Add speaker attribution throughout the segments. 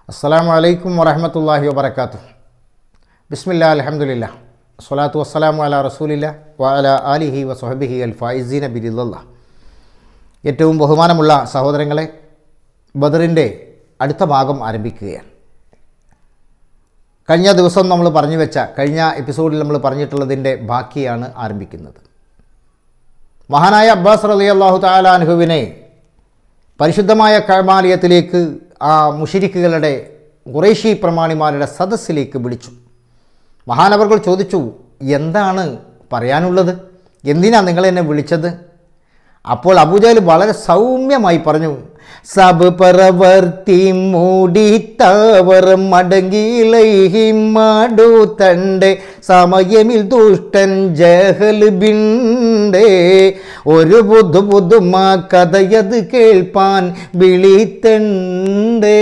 Speaker 1: അസ്സലാമു അലൈക്കും വറഹമത്തല്ലാഹി വബർക്കാത്തു ബിസ്മില്ലാ അലഹമുല്ല സ്വലാത്തു വസ്സലാമു അല റസൂലില്ല വഅല ആലിഹി വസ്ഹബിഹി അൽ ഫായിസീന ബിരില്ല ഏറ്റവും ബഹുമാനമുള്ള സഹോദരങ്ങളെ ബദറിൻ്റെ അടുത്ത ഭാഗം ആരംഭിക്കുകയാണ് കഴിഞ്ഞ ദിവസം നമ്മൾ പറഞ്ഞു വെച്ച കഴിഞ്ഞ എപ്പിസോഡിൽ നമ്മൾ പറഞ്ഞിട്ടുള്ളതിൻ്റെ ബാക്കിയാണ് ആരംഭിക്കുന്നത് മഹാനായ അബ്ബാസ് റലി അള്ളാഹു താലാൻഹുവിനെ പരിശുദ്ധമായ കമാലയത്തിലേക്ക് ആ മുഷിരിക്കുകളുടെ ഖുറേഷി പ്രമാണിമാരുടെ സദസ്സിലേക്ക് വിളിച്ചു മഹാനവർകൾ ചോദിച്ചു എന്താണ് പറയാനുള്ളത് എന്തിനാ നിങ്ങൾ എന്നെ വിളിച്ചത് അപ്പോൾ അബൂജഹൽ വളരെ സൗമ്യമായി പറഞ്ഞു സബ് പ്രവർത്തി മൂടിത്തവർ മടങ്ങിയിലൈഹിമാടു തണ്ട് സമയമിൽ ദുഷ്ടൻ ജഹൽ ബിണ്ടേ ഒരു ബുദ്ധു ബുദ്ധുമാ കഥയത് കേൾപ്പാൻ വിളിത്തണ്ടേ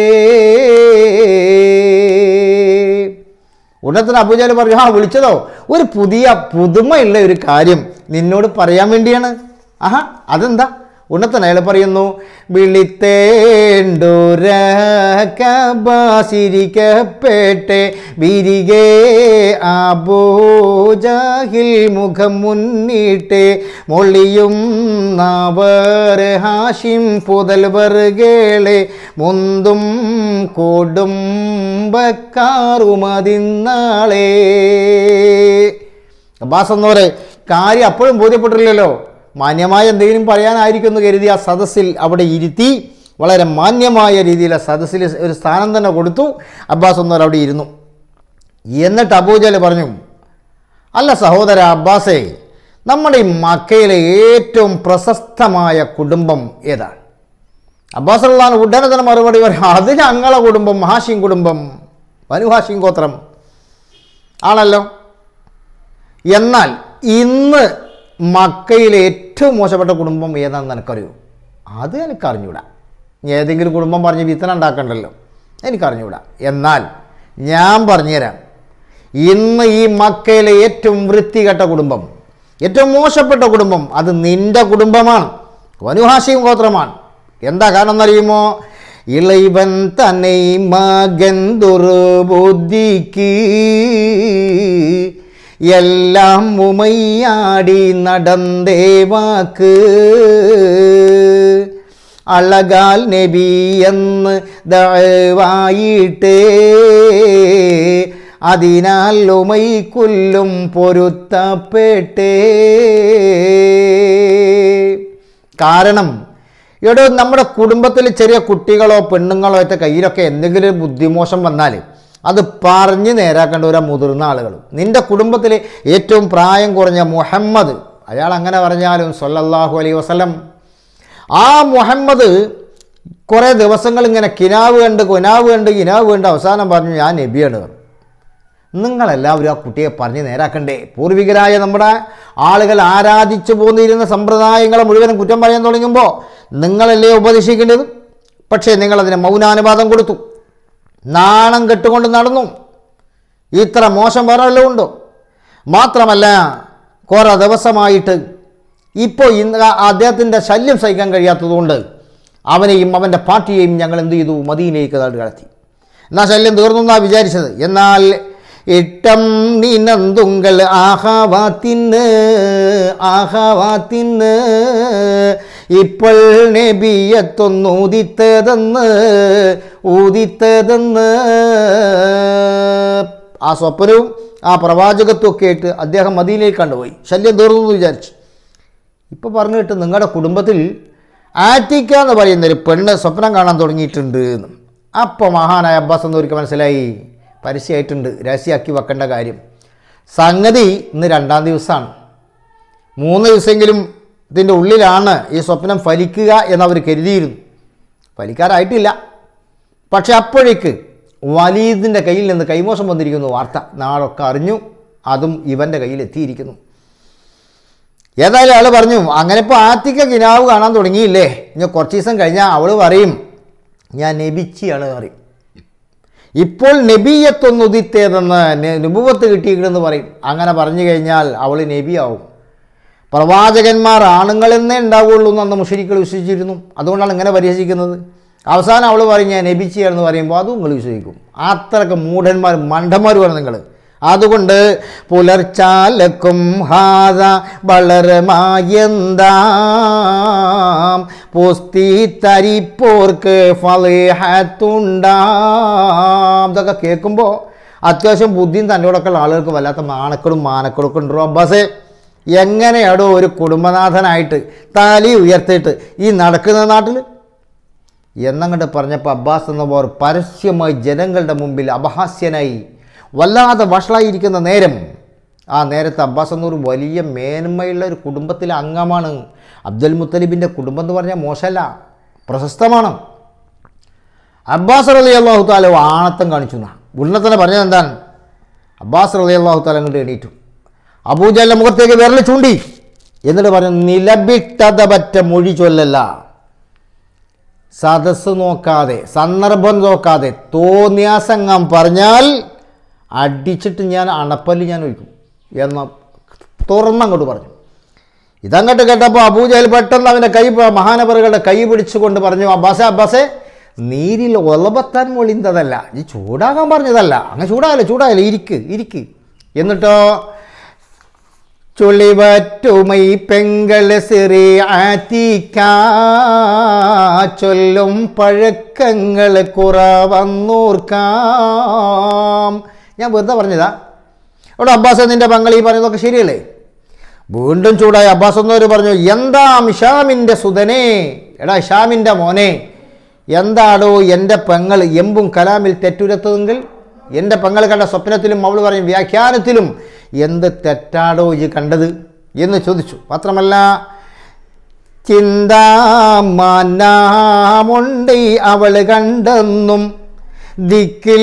Speaker 1: ഉടനെ അബൂജാൽ പറഞ്ഞു ആ വിളിച്ചതോ ഒരു പുതിയ പുതുമയുള്ള ഒരു കാര്യം നിന്നോട് പറയാൻ വേണ്ടിയാണ് ആഹാ അതെന്താ ഉടനെ അയാൾ പറയുന്നു വിളിത്തേണ്ടൂരക്കബാസിരിക്കപ്പെട്ടെ വിരികെ ആബോജാഹിൽ മുഖം മുന്നിട്ട് മൊള്ളിയും നാവർ ഹാഷിം പുതൽവർഗേളെ മുന്തും കൊടുമ്പക്കാറുമതിന്നാളേ അബ്ബാസ് എന്നവരെ കാര്യം അപ്പോഴും ബോധ്യപ്പെട്ടില്ലല്ലോ മാന്യമായ എന്തെങ്കിലും പറയാനായിരിക്കുമെന്ന് കരുതി ആ സദസ്സിൽ അവിടെ ഇരുത്തി വളരെ മാന്യമായ രീതിയിൽ ആ സദസ്സിൽ ഒരു സ്ഥാനം തന്നെ കൊടുത്തു അബ്ബാസ് എന്നവർ അവിടെ ഇരുന്നു എന്നിട്ട് അബൂജൽ പറഞ്ഞു അല്ല സഹോദര അബ്ബാസേ നമ്മുടെ ഈ മക്കയിലെ ഏറ്റവും പ്രശസ്തമായ കുടുംബം ഏതാണ് അബ്ബാസ് അള്ളഹാൻ ഉടനെ തന്നെ മറുപടി പറയും അത് ഞങ്ങളെ കുടുംബം ഹാഷിം കുടുംബം ബനു ഹാഷിം ഗോത്രം ആണല്ലോ എന്നാൽ ഇന്ന് മക്കയിലെ ഏറ്റവും മോശപ്പെട്ട കുടുംബം ഏതാണെന്ന് എനിക്കറിയൂ അത് എനിക്കറിഞ്ഞൂടാ ഇനി ഏതെങ്കിലും കുടുംബം പറഞ്ഞ് വിത്തന ഉണ്ടാക്കണ്ടല്ലോ എനിക്കറിഞ്ഞൂടാ എന്നാൽ ഞാൻ പറഞ്ഞുതരാം ഇന്ന് ഈ മക്കയിലെ ഏറ്റവും വൃത്തികെട്ട കുടുംബം ഏറ്റവും മോശപ്പെട്ട കുടുംബം അത് നിന്റെ കുടുംബമാണ് വനുഹാശിയും ഗോത്രമാണ് എന്താ കാരണം എന്നറിയുമോ ഇളൈവൻ തന്നെ മകൻ ദുർബുദ്ധിക്ക് എല്ലാം ഉമയ്യാടി നടന്തേ വാക്ക് അളകാൽ നബി എന്ന് ദയവായിട്ടേ അതിനാൽ ഉമൈക്കുല്ലും പൊരുത്തപ്പെട്ടേ കാരണം എടോ നമ്മുടെ കുടുംബത്തിൽ ചെറിയ കുട്ടികളോ പെണ്ണുങ്ങളോ ഒക്കെ കയ്യിലൊക്കെ എന്തെങ്കിലും ഒരു ബുദ്ധിമോശം വന്നാൽ അത് പറഞ്ഞ് നേരാക്കേണ്ട ഒരു മുതിർന്ന ആളുകൾ നിന്റെ കുടുംബത്തിലെ ഏറ്റവും പ്രായം കുറഞ്ഞ മുഹമ്മദ് അയാൾ അങ്ങനെ പറഞ്ഞാലും സൊല്ലല്ലാഹു അലൈ വസല്ലം ആ മുഹമ്മദ് കുറേ ദിവസങ്ങൾ ഇങ്ങനെ കിനാവ് കണ്ട് കുനാവ് കണ്ട് കിനാവ് കണ്ട് അവസാനം പറഞ്ഞു ഞാൻ നബിയാണ് പറഞ്ഞു നിങ്ങളെല്ലാവരും ആ കുട്ടിയെ പറഞ്ഞ് നേരാക്കണ്ടേ പൂർവികരായ നമ്മുടെ ആളുകൾ ആരാധിച്ചു പോന്നിരുന്ന സമ്പ്രദായങ്ങളെ മുഴുവനും കുറ്റം പറയാൻ തുടങ്ങുമ്പോൾ നിങ്ങളല്ലേ ഉപദേശിക്കേണ്ടത് പക്ഷേ നിങ്ങളതിന് മൗനാനുവാദം കൊടുത്തു നാണം കെട്ടുകൊണ്ട് നടന്നു ഇത്ര മോശം വേറെ വല്ലതും ഉണ്ടോ മാത്രമല്ല കുറേ ദിവസമായിട്ട് ഇപ്പോൾ ഇന്ന് അദ്ദേഹത്തിൻ്റെ ശല്യം സഹിക്കാൻ കഴിയാത്തതുകൊണ്ട് അവനെയും അവൻ്റെ പാർട്ടിയെയും ഞങ്ങൾ എന്ത് ചെയ്തു മദീനയിലേക്ക് നാട് കടത്തി എന്നാൽ ശല്യം തീർന്നു എന്നാണ് വിചാരിച്ചത് എന്നാൽ ഇട്ടം നീനന്തുങ്കൾ ആഹാവാത്തിന്ന് ആഹാവാത്തിന്ന് ഇപ്പോൾ നബിയത്തൊന്ന് ഊതിത്തതെന്ന് ഊതിത്തതെന്ന് ആ സ്വപ്നവും ആ പ്രവാചകത്വം ഒക്കെ ആയിട്ട് അദ്ദേഹം മദീനയിൽ കണ്ടുപോയി ശല്യം തീർന്നു എന്ന് വിചാരിച്ചു ഇപ്പോൾ പറഞ്ഞു കിട്ടും നിങ്ങളുടെ കുടുംബത്തിൽ ആറ്റിക്ക എന്ന് പറയുന്ന ഒരു പെണ്ണ് സ്വപ്നം കാണാൻ തുടങ്ങിയിട്ടുണ്ട് എന്ന് അപ്പോൾ മഹാനായ അബ്ബാസ് എന്നവർക്ക് മനസ്സിലായി പരസ്യമായിട്ടുണ്ട് രഹസ്യമാക്കി വെക്കേണ്ട കാര്യം സംഗതി ഇന്ന് രണ്ടാം ദിവസമാണ് മൂന്ന് ദിവസമെങ്കിലും ഇതിൻ്റെ ഉള്ളിലാണ് ഈ സ്വപ്നം ഫലിക്കുക എന്നവർ കരുതിയിരുന്നു ഫലിക്കാറായിട്ടില്ല പക്ഷെ അപ്പോഴേക്ക് വലീദിൻ്റെ കയ്യിൽ നിന്ന് കൈമോശം വന്നിരിക്കുന്നു വാർത്ത നാളൊക്കെ അറിഞ്ഞു അതും ഇവൻ്റെ കയ്യിൽ എത്തിയിരിക്കുന്നു ഏതായാലും ആൾ പറഞ്ഞു അങ്ങനെ ഇപ്പോൾ ആത്തിക്ക കിനാവ് കാണാൻ തുടങ്ങിയില്ലേ ഇനി കുറച്ച് ദിവസം കഴിഞ്ഞാൽ അവൾ പറയും ഞാൻ നബിച്ചിയാണ് പറയും ഇപ്പോൾ നബിയത്തൊന്നുദിത്തേതെന്ന് നുപുവത്ത് കിട്ടിയിരിക്കണമെന്ന് പറയും അങ്ങനെ പറഞ്ഞു കഴിഞ്ഞാൽ അവൾ നബിയാവും പ്രവാചകന്മാർ ആണുങ്ങളെന്നേ ഉണ്ടാവുള്ളൂ എന്ന് അന്ന് മുഷരിക്കൾ വിശ്വസിച്ചിരുന്നു അതുകൊണ്ടാണ് ഇങ്ങനെ പരിഹസിക്കുന്നത് അവസാനം അവൾ പറയും ഞാൻ നബിച്ചിയാണെന്ന് പറയുമ്പോൾ അതും നിങ്ങൾ വിശ്വസിക്കും അത്രക്ക് മൂഢന്മാർ മണ്ടന്മാരുമാണ് നിങ്ങൾ അതുകൊണ്ട് പുലർച്ചാലക്കും ഹാദ വളരമായെന്താം പുസ്തി തരിപ്പോർക്ക് ഫലേഹത്തുണ്ടാം ഇതൊക്കെ കേൾക്കുമ്പോൾ അത്യാവശ്യം ബുദ്ധിയും തന്നോടൊക്കെ ഉള്ള ആളുകൾക്ക് വല്ലാത്ത നാണക്കളും മാനക്കളൊക്കെ ഉണ്ടോ അബ്ബാസേ എങ്ങനെയാടോ ഒരു കുടുംബനാഥനായിട്ട് താലി ഉയർത്തിയിട്ട് ഈ നടക്കുന്ന നാട്ടിൽ എന്നങ്ങോട്ട് പറഞ്ഞപ്പോൾ അബ്ബാസ് എന്ന പോർ പരസ്യമായി ജനങ്ങളുടെ മുമ്പിൽ അപഹാസ്യനായി വല്ലാതെ വഷളായിരിക്കുന്ന നേരം ആ നേരത്തെ അബ്ബാസ് എന്നൊരു വലിയ മേന്മയുള്ള ഒരു കുടുംബത്തിലെ അംഗമാണ് അബ്ദുൽ മുത്തലിബിൻ്റെ കുടുംബം എന്ന് പറഞ്ഞാൽ മോശമല്ല പ്രശസ്തമാണ് അബ്ബാസ് റലി അള്ളാഹു താല ആണത്തം കാണിച്ചു എന്നാ ഉടനെ തന്നെ പറഞ്ഞത് എന്താണ് അബ്ബാസ് റലി അള്ളാഹു താല അങ്ങോട്ട് എണീറ്റു അബൂജാലിൻ്റെ മുഖത്തേക്ക് വിരൽ ചൂണ്ടി എന്നിട്ട് പറഞ്ഞു നിലബിട്ടത പറ്റ മൊഴി ചൊല്ലല്ല സദസ്സ് നോക്കാതെ സന്ദർഭം നോക്കാതെ തോന്നിയാസംഗം പറഞ്ഞാൽ അടിച്ചിട്ട് ഞാൻ അണപ്പല്ല് ഞാൻ ഒഴിക്കും എന്ന് തുറന്നങ്ങോട്ട് പറഞ്ഞു ഇതങ്ങോട്ട് കേട്ടപ്പോൾ അബൂജഹൽ പെട്ടെന്ന് അവൻ്റെ കൈ മഹാനവറുകളുടെ കൈ പിടിച്ചുകൊണ്ട് പറഞ്ഞു അബ്ബാസെ അബ്ബാസെ നീരിൽ ഒലപത്താൻ മൊളിന്തതല്ല ഈ ചൂടാകാൻ പറഞ്ഞതല്ല അങ്ങ് ചൂടാകല്ലേ ചൂടാകല്ലേ ഇരിക്ക് ഇരിക്ക് എന്നിട്ടോ ചുളിവറ്റുമൈ പെങ്കള് സിറി ആറ്റിക്ക ചൊല്ലും പഴക്കങ്ങൾ കുറവന്നൂർക്കാം ഞാൻ വെറുതെ പറഞ്ഞതാ അവിടെ അബ്ബാസ് നിൻ്റെ പങ്കൾ ഈ പറയുന്നതൊക്കെ ശരിയല്ലേ വീണ്ടും ചൂടായി അബ്ബാസ് എന്നവർ പറഞ്ഞു എന്താ ഷാമിൻ്റെ സുതനെ എടാ ഷാമിൻ്റെ മോനെ എന്താടോ എൻ്റെ പെങ്ങൾ എമ്പും കലാമിൽ തെറ്റുരത്തതെങ്കിൽ എൻ്റെ പെങ്ങൾ കണ്ട സ്വപ്നത്തിലും അവൾ പറയും വ്യാഖ്യാനത്തിലും എന്ത് തെറ്റാടോ ഈ കണ്ടത് എന്ന് ചോദിച്ചു മാത്രമല്ല ചിന്താമനാമുണ്ടി അവൾ കണ്ടെന്നും ദിക്കിൽ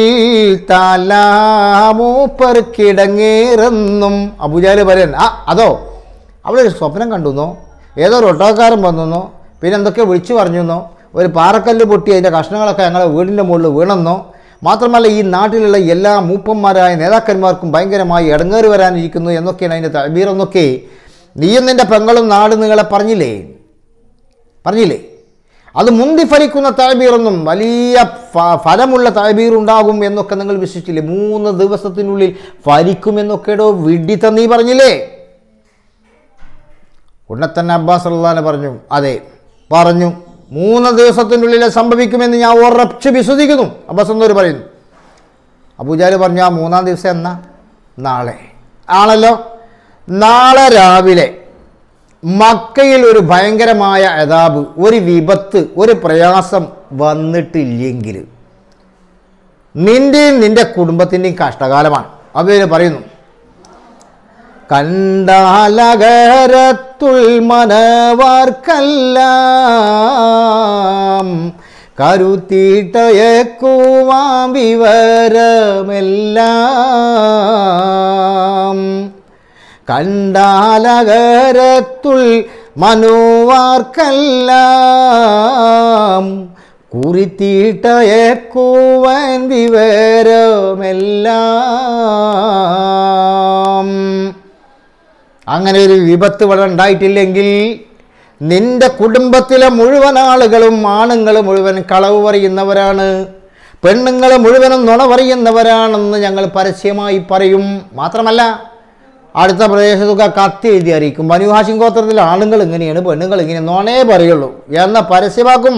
Speaker 1: തലാമൂപ്പർക്കിടങ്ങേറെന്നും അബുജാല് പറയാൻ ആ അതോ അവളൊരു സ്വപ്നം കണ്ടുന്നോ ഏതോ ഒരു ഒട്ടോക്കാരൻ വന്നെന്നോ പിന്നെ എന്തൊക്കെ വിളിച്ചു പറഞ്ഞെന്നോ ഒരു പാറക്കല്ല് പൊട്ടി അതിൻ്റെ കഷ്ണങ്ങളൊക്കെ ഞങ്ങളെ വീടിൻ്റെ മുകളിൽ വീണെന്നോ മാത്രമല്ല ഈ നാട്ടിലുള്ള എല്ലാ മൂപ്പന്മാരായ നേതാക്കന്മാർക്കും ഭയങ്കരമായി ഇടങ്ങേറി വരാനിരിക്കുന്നു എന്നൊക്കെയാണ് അതിൻ്റെ തബീർ എന്നൊക്കെ നീയും നിൻ്റെ പെങ്ങളും നാട് നിങ്ങളെ പറഞ്ഞില്ലേ പറഞ്ഞില്ലേ അത് മുന്തി ഫലിക്കുന്ന താഴ്ബീറൊന്നും വലിയ ഫ- ഫലമുള്ള താഴ്ബീർ ഉണ്ടാകും എന്നൊക്കെ നിങ്ങൾ വിശ്വസിച്ചില്ലേ മൂന്ന് ദിവസത്തിനുള്ളിൽ ഫലിക്കുമെന്നൊക്കെയോ വിഡിത്ത നീ പറഞ്ഞില്ലേ ഉടനെ തന്നെ അബ്ബാസ് അള്ളഹാനെ പറഞ്ഞു അതെ പറഞ്ഞു മൂന്ന് ദിവസത്തിനുള്ളിൽ സംഭവിക്കുമെന്ന് ഞാൻ ഉറച്ചു വിശ്വസിക്കുന്നു അബ്ബാസ് എന്നൊരു പറയുന്നു അബൂജാല് പറഞ്ഞു ആ മൂന്നാം ദിവസം എന്നാ നാളെ ആണല്ലോ നാളെ രാവിലെ മക്കയിൽ ഒരു ഭയങ്കരമായ അതാബ് ഒരു വിപത്ത് ഒരു പ്രയാസം വന്നിട്ടില്ലെങ്കിൽ നിൻ്റെയും നിൻ്റെ കുടുംബത്തിൻ്റെയും കഷ്ടകാലമാണ് അവർ പറയുന്നു കണ്ടാലകരത്തുൾ മനവാർക്കെല്ലാം കരുത്തിട്ടയക്കുവാം വിവരമെല്ലാം കണ്ടാലകരത്തുൾ മനുവാർക്കെല്ലാം കുറിത്തീട്ടയക്കുവാൻ വിവരമെല്ലാം അങ്ങനെ ഒരു വിപത്ത് ഇവിടെ ഉണ്ടായിട്ടില്ലെങ്കിൽ നിന്റെ കുടുംബത്തിലെ മുഴുവൻ ആളുകളും ആണുങ്ങൾ മുഴുവൻ കളവ് പറയുന്നവരാണ് പെണ്ണുങ്ങൾ മുഴുവനും നുണ പറയുന്നവരാണെന്ന് ഞങ്ങൾ പരസ്യമായി പറയും മാത്രമല്ല അടുത്ത പ്രദേശത്തൊക്കെ കത്തി എഴുതി അറിയിക്കും ബനു ഹാഷിം ഗോത്രത്തിൽ ആണുങ്ങൾ ഇങ്ങനെയാണ് പെണ്ണുങ്ങൾ ഇങ്ങനെ നുണേ പറയുള്ളൂ എന്ന പരസ്യമാക്കും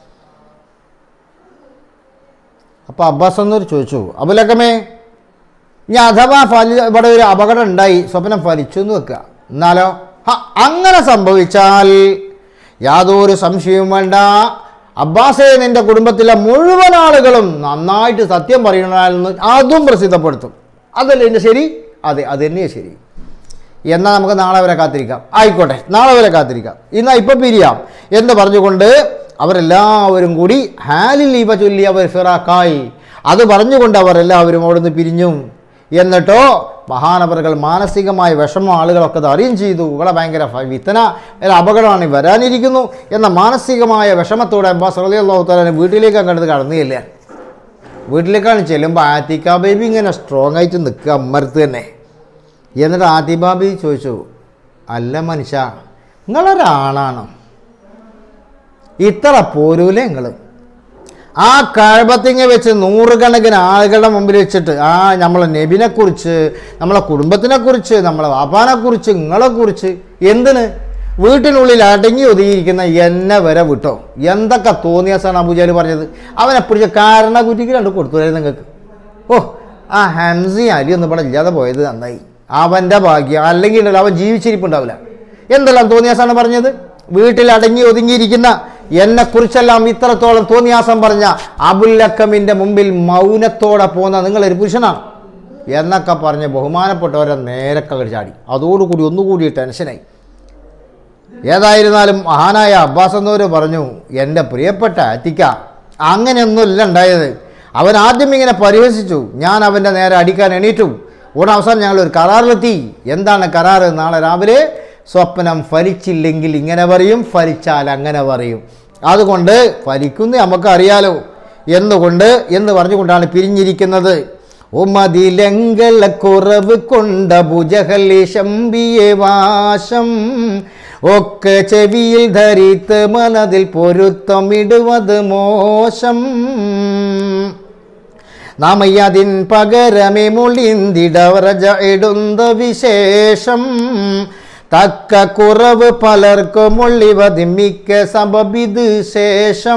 Speaker 1: അപ്പോൾ അബ്ബാസ് എന്നൊരു ചോദിച്ചു അബുലക്കമേ ഇനി അഥവാ ഫലി ഇവിടെ ഒരു അപകടം ഉണ്ടായി സ്വപ്നം ഫലിച്ചു എന്ന് വെക്കുക എന്നാലോ ഹ, അങ്ങനെ സംഭവിച്ചാൽ യാതൊരു സംശയവും വേണ്ട അബ്ബാസെ നിന്റെ കുടുംബത്തിലെ മുഴുവൻ ആളുകളും നന്നായിട്ട് സത്യം പറയണമെന്ന് അതും പ്രസിദ്ധപ്പെടുത്തും അതല്ലേ എൻ്റെ ശരി അതെ അത് തന്നെയാണ് ശരി എന്നാൽ നമുക്ക് നാളെ വരെ കാത്തിരിക്കാം ആയിക്കോട്ടെ നാളെ വരെ കാത്തിരിക്കാം ഇന്നാ ഇപ്പം പിരിയാം എന്ന് പറഞ്ഞുകൊണ്ട് അവരെല്ലാവരും കൂടി ഹാലിൽ ലീപ ചൊല്ലി അവർ ഫിറാക്കായി അത് പറഞ്ഞുകൊണ്ട് അവർ എല്ലാവരും അവിടുന്ന് പിരിഞ്ഞു എന്നിട്ടോ മഹാനവറുകൾ മാനസികമായ വിഷമം ആളുകളൊക്കെ അത് അറിയും ചെയ്തു ഇവിടെ ഭയങ്കര ഫ- വിത്തന ഒരു അപകടമാണ് വരാനിരിക്കുന്നു എന്ന മാനസികമായ വിഷമത്തോടെ അബ്ബാസ് റലി അള്ളാഹു താലാനെ വീട്ടിലേക്ക് അങ്ങോട്ട് കടന്നില്ല വീട്ടിലേക്കാണ് ചെല്ലുമ്പോൾ ആത്തിക്ക ബേബി ഇങ്ങനെ സ്ട്രോങ് ആയിട്ട് നിൽക്കുക അമ്മരത്ത് തന്നെ എന്നിട്ട് ആത്തിബാബി ചോദിച്ചു അല്ല മനുഷ്യ നിങ്ങളൊരാണാണോ ഇത്ര പോരൂലേ നിങ്ങൾ ആ കഴബത്തിങ്ങ വെച്ച് നൂറുകണക്കിന് ആളുകളുടെ മുമ്പിൽ വെച്ചിട്ട് ആ നമ്മളെ നബിനെ കുറിച്ച് നമ്മളെ കുടുംബത്തിനെ കുറിച്ച് നമ്മളെ വാപ്പാനെ കുറിച്ച് നിങ്ങളെ കുറിച്ച് എന്തിന് വീട്ടിനുള്ളിൽ അടങ്ങി ഒതുങ്ങിയിരിക്കുന്ന എന്നെ വരെ വിട്ടോ എന്തൊക്കെ തോന്നിയാസാണ് അബുജാൽ പറഞ്ഞത് അവനെ പിടിച്ച കാരണ കുറ്റിക്ക് രണ്ട് കൊടുത്തുവരായിരുന്നു നിങ്ങൾക്ക് ഓ ആ ഹംസി അലി ഒന്നും ഇവിടെ ഇല്ലാതെ പോയത് നന്നായി അവൻ്റെ ഭാഗ്യം അല്ലെങ്കിൽ ഉണ്ടല്ലോ അവൻ ജീവിച്ചിരിപ്പുണ്ടാവില്ല എന്തെല്ലാം തോന്നിയാസാണ് പറഞ്ഞത് വീട്ടിൽ അടങ്ങി ഒതുങ്ങിയിരിക്കുന്ന എന്നെക്കുറിച്ചെല്ലാം ഇത്രത്തോളം തോന്നിയാസം പറഞ്ഞ അബുല്ലക്കമിൻ്റെ മുമ്പിൽ മൗനത്തോടെ പോകുന്ന നിങ്ങളൊരു പുരുഷനാണ് എന്നൊക്കെ പറഞ്ഞ് ബഹുമാനപ്പെട്ടവരെ നേരക്കെ ചാടി അതോടുകൂടി ഒന്നുകൂടി ടെൻഷനായി ഏതായിരുന്നാലും മഹാനായ അബ്ബാസ് എന്നവർ പറഞ്ഞു എൻ്റെ പ്രിയപ്പെട്ട അത്തിക്ക അങ്ങനെയൊന്നുമില്ല ഉണ്ടായത് അവൻ ആദ്യം ഇങ്ങനെ പരിഹസിച്ചു ഞാൻ അവൻ്റെ നേരെ അടിക്കാൻ എണീറ്റു ഉടൻ അവസാനം ഞങ്ങൾ ഒരു കരാറിലെത്തി എന്താണ് കരാറ് നാളെ രാവിലെ സ്വപ്നം ഫലിച്ചില്ലെങ്കിൽ ഇങ്ങനെ പറയും ഫലിച്ചാൽ അങ്ങനെ പറയും അതുകൊണ്ട് ഫലിക്കുന്ന നമുക്കറിയാലോ എന്നുകൊണ്ട് എന്ന് പറഞ്ഞുകൊണ്ടാണ് പിരിഞ്ഞിരിക്കുന്നത് ഉമതിലങ്കല കുറവ് കൊണ്ട ഭുജഹലി ശമ്പിയെ വാശം ഒക്കെ ചെവിയിൽ ധരിത്ത് മനതിൽ പൊരുത്തമിടുവത് മോശം നാമയ്യതിൻ പകരമേ മുളിന്തിടവറജ ഇടുന്ന വിശേഷം തക്ക കുറവ് പലർക്കും ഉള്ളിവത് മിക്ക സബബിത് ശേഷം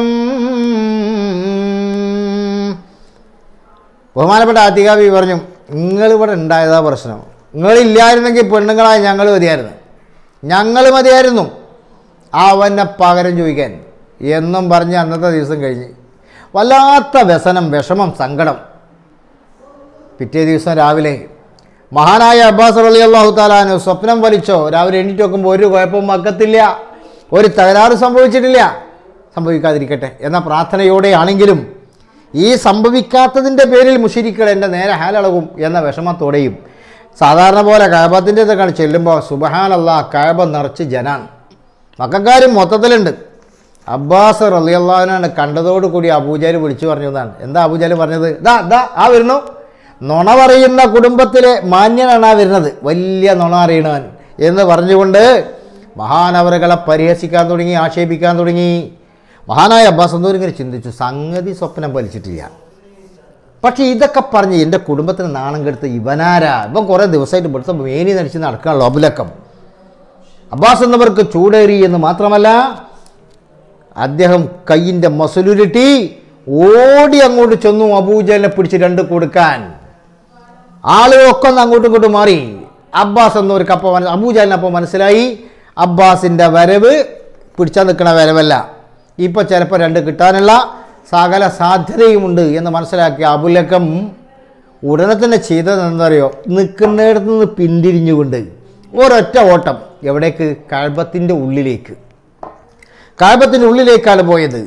Speaker 1: ബഹുമാനപ്പെട്ട ആത്തികാവി പറഞ്ഞു നിങ്ങളിവിടെ ഉണ്ടായതാ പ്രശ്നം നിങ്ങളില്ലായിരുന്നെങ്കിൽ പെണ്ണുങ്ങളായി ഞങ്ങൾ മതിയായിരുന്നു ഞങ്ങൾ മതിയായിരുന്നു അവനെ പകരം ചോദിക്കാൻ എന്നും പറഞ്ഞ് അന്നത്തെ ദിവസം കഴിഞ്ഞ് വല്ലാത്ത വ്യസനം വിഷമം സങ്കടം പിറ്റേ ദിവസം രാവിലെ മഹാനായ അബ്ബാസ് അലി അള്ളാഹു താലാനു സ്വപ്നം വലിച്ചോ രാവിലെ എണീറ്റ് നോക്കുമ്പോൾ ഒരു കുഴപ്പവും മക്കത്തില്ല ഒരു തകരാറ് സംഭവിച്ചിട്ടില്ല സംഭവിക്കാതിരിക്കട്ടെ എന്ന പ്രാർത്ഥനയോടെ ആണെങ്കിലും ഈ സംഭവിക്കാത്തതിൻ്റെ പേരിൽ മുഷിരിക്കൾ എൻ്റെ നേരെ ഹാലളകും എന്ന വിഷമത്തോടെയും സാധാരണ പോലെ കഴബത്തിൻ്റെ ഇതൊക്കെ ചെല്ലുമ്പോൾ സുബഹാനല്ല കഴബ നിറച്ച് ജനാണ് മക്കാരും മൊത്തത്തിലുണ്ട് അബ്ബാസ് റലിയല്ലാവിനാണ് കണ്ടതോടുകൂടി അബൂജാല് വിളിച്ചു പറഞ്ഞു എന്നാണ് എന്താ അബൂജാല് പറഞ്ഞത് ദാ ദാ ആ വരുന്നു നുണ പറയുന്ന കുടുംബത്തിലെ മാന്യനാണ് ആ വരുന്നത് വലിയ നുണ അറിയണവൻ എന്ന് പറഞ്ഞുകൊണ്ട് മഹാനവറുകളെ പരിഹസിക്കാൻ തുടങ്ങി ആക്ഷേപിക്കാൻ തുടങ്ങി മഹാനായ അബ്ബാസ് എന്തോരം ഇങ്ങനെ ചിന്തിച്ചു സംഗതി സ്വപ്നം വലിച്ചിട്ടില്ല പക്ഷേ ഇതൊക്കെ പറഞ്ഞ് എൻ്റെ കുടുംബത്തിന് നാണം കെടുത്ത് ഇവനാരാ ഇവൻ കുറേ ദിവസമായിട്ട് ഇവിടുത്തെ മേനി നടിച്ച് നടക്കാനുള്ള അബുലക്കം അബ്ബാസ് എന്നവർക്ക് ചൂടേറി എന്ന് മാത്രമല്ല അദ്ദേഹം കയ്യിൻ്റെ മസുലുരുട്ടി ഓടി അങ്ങോട്ട് ചെന്നു അബൂജലിനെ പിടിച്ച് രണ്ട് കൊടുക്കാൻ ആളുകളൊക്കെ ഒന്ന് അങ്ങോട്ടും ഇങ്ങോട്ടും മാറി അബ്ബാസ് എന്നവർക്ക് അപ്പോൾ മനസ്സ് അബൂജാലിനപ്പോൾ മനസ്സിലായി അബ്ബാസിൻ്റെ വരവ് പിടിച്ചാൽ നിൽക്കണ വരവല്ല ഇപ്പോൾ ചിലപ്പോൾ രണ്ട് കിട്ടാനുള്ള സകല സാധ്യതയുമുണ്ട് എന്ന് മനസ്സിലാക്കിയ അബുലക്കം ഉടനെ തന്നെ ചെയ്തത് എന്താണെന്നറിയോ നിൽക്കുന്നിടത്ത് നിന്ന് പിന്തിരിഞ്ഞുകൊണ്ട് ഒരൊറ്റ ഓട്ടം എവിടേക്ക് കഴബത്തിൻ്റെ ഉള്ളിലേക്ക് കഴബത്തിൻ്റെ ഉള്ളിലേക്കാണ് പോയത്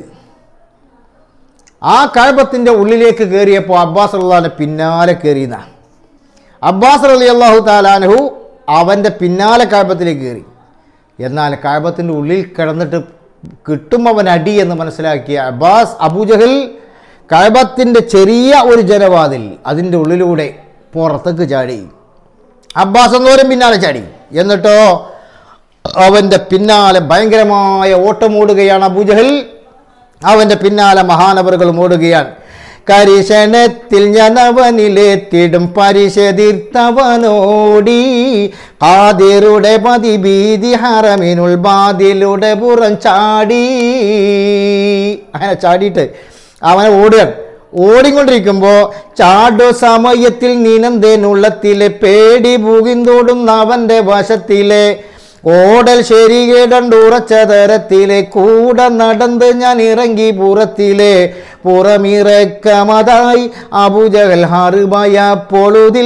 Speaker 1: ആ കഴബത്തിൻ്റെ ഉള്ളിലേക്ക് കയറിയപ്പോൾ അബ്ബാസ് അള്ളാഹിൻ്റെ പിന്നാലെ കയറിയെന്ന അബ്ബാസ് അലി അള്ളാഹു താലാനഹു അവൻ്റെ പിന്നാലെ കഴബത്തിലേക്ക് കയറി എന്നാൽ കഴബത്തിൻ്റെ ഉള്ളിൽ കിടന്നിട്ട് കിട്ടും അവൻ അടി എന്ന് മനസ്സിലാക്കിയ അബ്ബാസ് അബൂജഹൽ കഴബത്തിൻ്റെ ചെറിയ ഒരു ജനവാതിൽ അതിൻ്റെ ഉള്ളിലൂടെ പുറത്തേക്ക് ചാടി അബ്ബാസ് എന്നോരും പിന്നാലെ ചാടി എന്നിട്ടോ അവൻ്റെ പിന്നാലെ ഭയങ്കരമായ ഓട്ടമോടുകയാണ് അബൂജഹൽ അവൻ്റെ പിന്നാലെ മഹാനവറുകൾ ഓടുകയാണ് കരിശനത്തിൽ ഞാൻ അവനിലെത്തിടും പരിശതിർത്തവനോടി കാതിരുടെ പതി ഭീതി ഹറമിനുൾ ബാതിലൂടെ പുറം ചാടി അങ്ങനെ ചാടിയിട്ട് അവനെ ഓടുകയാണ് ഓടിക്കൊണ്ടിരിക്കുമ്പോൾ ചാടു സമയത്തിൽ നീനന്തേനുള്ളത്തിലെ പേടി പൂകിന്തോടുന്ന അവൻ്റെ വശത്തിലെ ഓടൽ ശരികേടണ്ടുറച്ച തരത്തിലെ കൂടെ നടന്ന് ഞാൻ ഇറങ്ങി പുറത്തിലെ പുറമിറക്കമതായി അബുജകൽ ഹറുബയ പൊളുതിൽ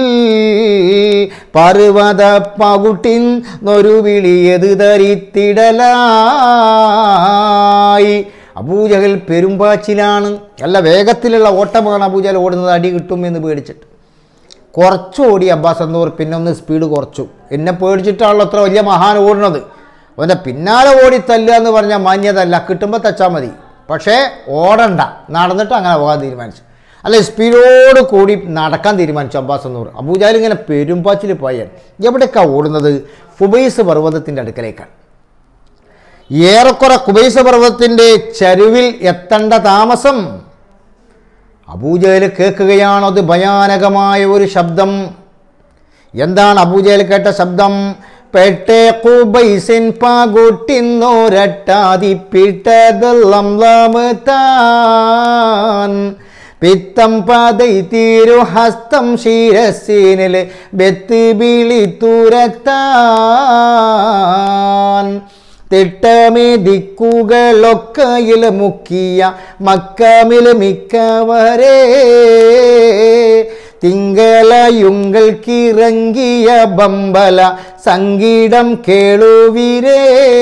Speaker 1: പർവത പകുട്ടിൻ നൊരു വിളിയത് ധരിത്തിടലായി അബൂജഹൽ പെരുമ്പാച്ചിലാണ് നല്ല വേഗത്തിലുള്ള ഓട്ടമാണ് അബൂജഹൽ ഓടുന്നത് അടി കിട്ടും എന്ന് പേടിച്ചിട്ട് കുറച്ച് ഓടി അബ്ബാസ് എന്നൂർ പിന്നെ ഒന്ന് സ്പീഡ് കുറച്ചു എന്നെ പേടിച്ചിട്ടാണല്ലോ അത്ര വലിയ മഹാൻ ഓടുന്നത് അവൻ്റെ പിന്നാലെ ഓടി തല്ലുക എന്ന് പറഞ്ഞാൽ മാന്യതല്ല കിട്ടുമ്പോൾ തച്ചാൽ മതി പക്ഷേ ഓടണ്ട നടന്നിട്ട് അങ്ങനെ പോകാൻ തീരുമാനിച്ചു അല്ലെ സ്പീഡോട് കൂടി നടക്കാൻ തീരുമാനിച്ചു അബ്ബാസ് എന്നൂർ അബൂജാൽ ഇങ്ങനെ പെരുമ്പാച്ചിൽ പോയാൽ എവിടേക്കാണ് ഓടുന്നത് ഫുബൈസ് പർവ്വതത്തിൻ്റെ അടുക്കലേക്കാണ് ഏറെക്കുറെ കുബൈസ പർവ്വതത്തിൻ്റെ ചരുവിൽ എത്തേണ്ട താമസം അബൂജഹൽ കേൾക്കുകയാണ് അത് ഭയാനകമായ ഒരു ശബ്ദം എന്താണ് അബൂജഹൽ കേട്ട ശബ്ദം പെട്ടെ കുബൈസിൻ പാകുട്ടിന്നോരട്ടാതിപ്പിട്ടതെല്ലാം താൻ പിത്തം പതൈ തീരു ഹസ്തം ശിരസീനിൽ ബെത്ത് ബിളി തുരത്താൻ തിട്ടമേ ദിക്കുകളൊക്കയിൽ മുക്കിയ മക്കമിൽ മിക്കവരേ തിങ്കളയുങ്കൾക്കിറങ്ങിയ ബമ്പല സംഗീതം കേളുവിരേ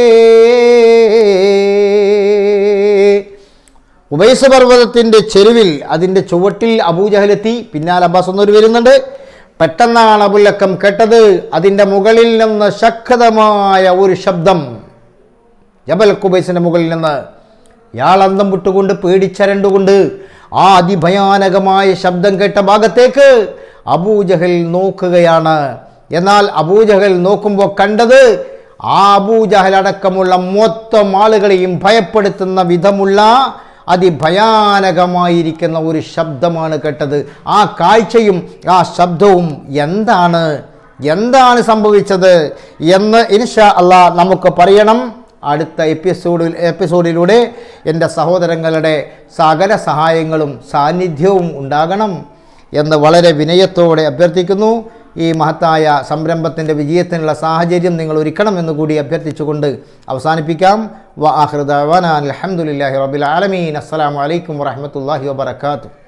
Speaker 1: ഉബൈസ് പർവ്വതത്തിൻ്റെ ചെരുവിൽ അതിൻ്റെ ചുവട്ടിൽ അബൂജഹലെത്തി പിന്നാലെ അബ്ബാസ് ഒന്നൊരു വരുന്നുണ്ട് പെട്ടെന്നാണ് അബുല്ലക്കം കേട്ടത് അതിൻ്റെ മുകളിൽ നിന്ന് ശക്തമായ ഒരു ശബ്ദം ജബൽ കുബൈസിൻ്റെ മുകളിൽ നിന്ന് ഇയാൾ അന്തം വിട്ടുകൊണ്ട് പേടിച്ചരണ്ടുകൊണ്ട് ആ അതിഭയാനകമായ ശബ്ദം കേട്ട ഭാഗത്തേക്ക് അബൂജഹൽ നോക്കുകയാണ് എന്നാൽ അബൂജഹൽ നോക്കുമ്പോൾ കണ്ടത് ആ അബൂജഹൽ അടക്കമുള്ള മൊത്തം ആളുകളെയും ഭയപ്പെടുത്തുന്ന വിധമുള്ള അതിഭയാനകമായിരിക്കുന്ന ഒരു ശബ്ദമാണ് കേട്ടത് ആ കാഴ്ചയും ആ ശബ്ദവും എന്താണ് എന്താണ് സംഭവിച്ചത് എന്ന് ഇൻഷാ അള്ളാ നമുക്ക് പറയണം അടുത്ത എപ്പിസോഡിൽ എപ്പിസോഡിലൂടെ എൻ്റെ സഹോദരങ്ങളുടെ സകല സഹായങ്ങളും സാന്നിധ്യവും ഉണ്ടാകണം എന്ന് വളരെ വിനയത്തോടെ അഭ്യർത്ഥിക്കുന്നു ഈ മഹത്തായ സംരംഭത്തിൻ്റെ വിജയത്തിനുള്ള സാഹചര്യം നിങ്ങൾ ഒരുക്കണം എന്ന് കൂടി അഭ്യർത്ഥിച്ചുകൊണ്ട് അവസാനിപ്പിക്കാം വ ആഹൃദാൻ അലഹമുല്ലാഹി റബിൽ ആലമീൻ അസ്സലാമു അലൈക്കും വറഹമത്തല്ലാഹി വബർക്കാത്തു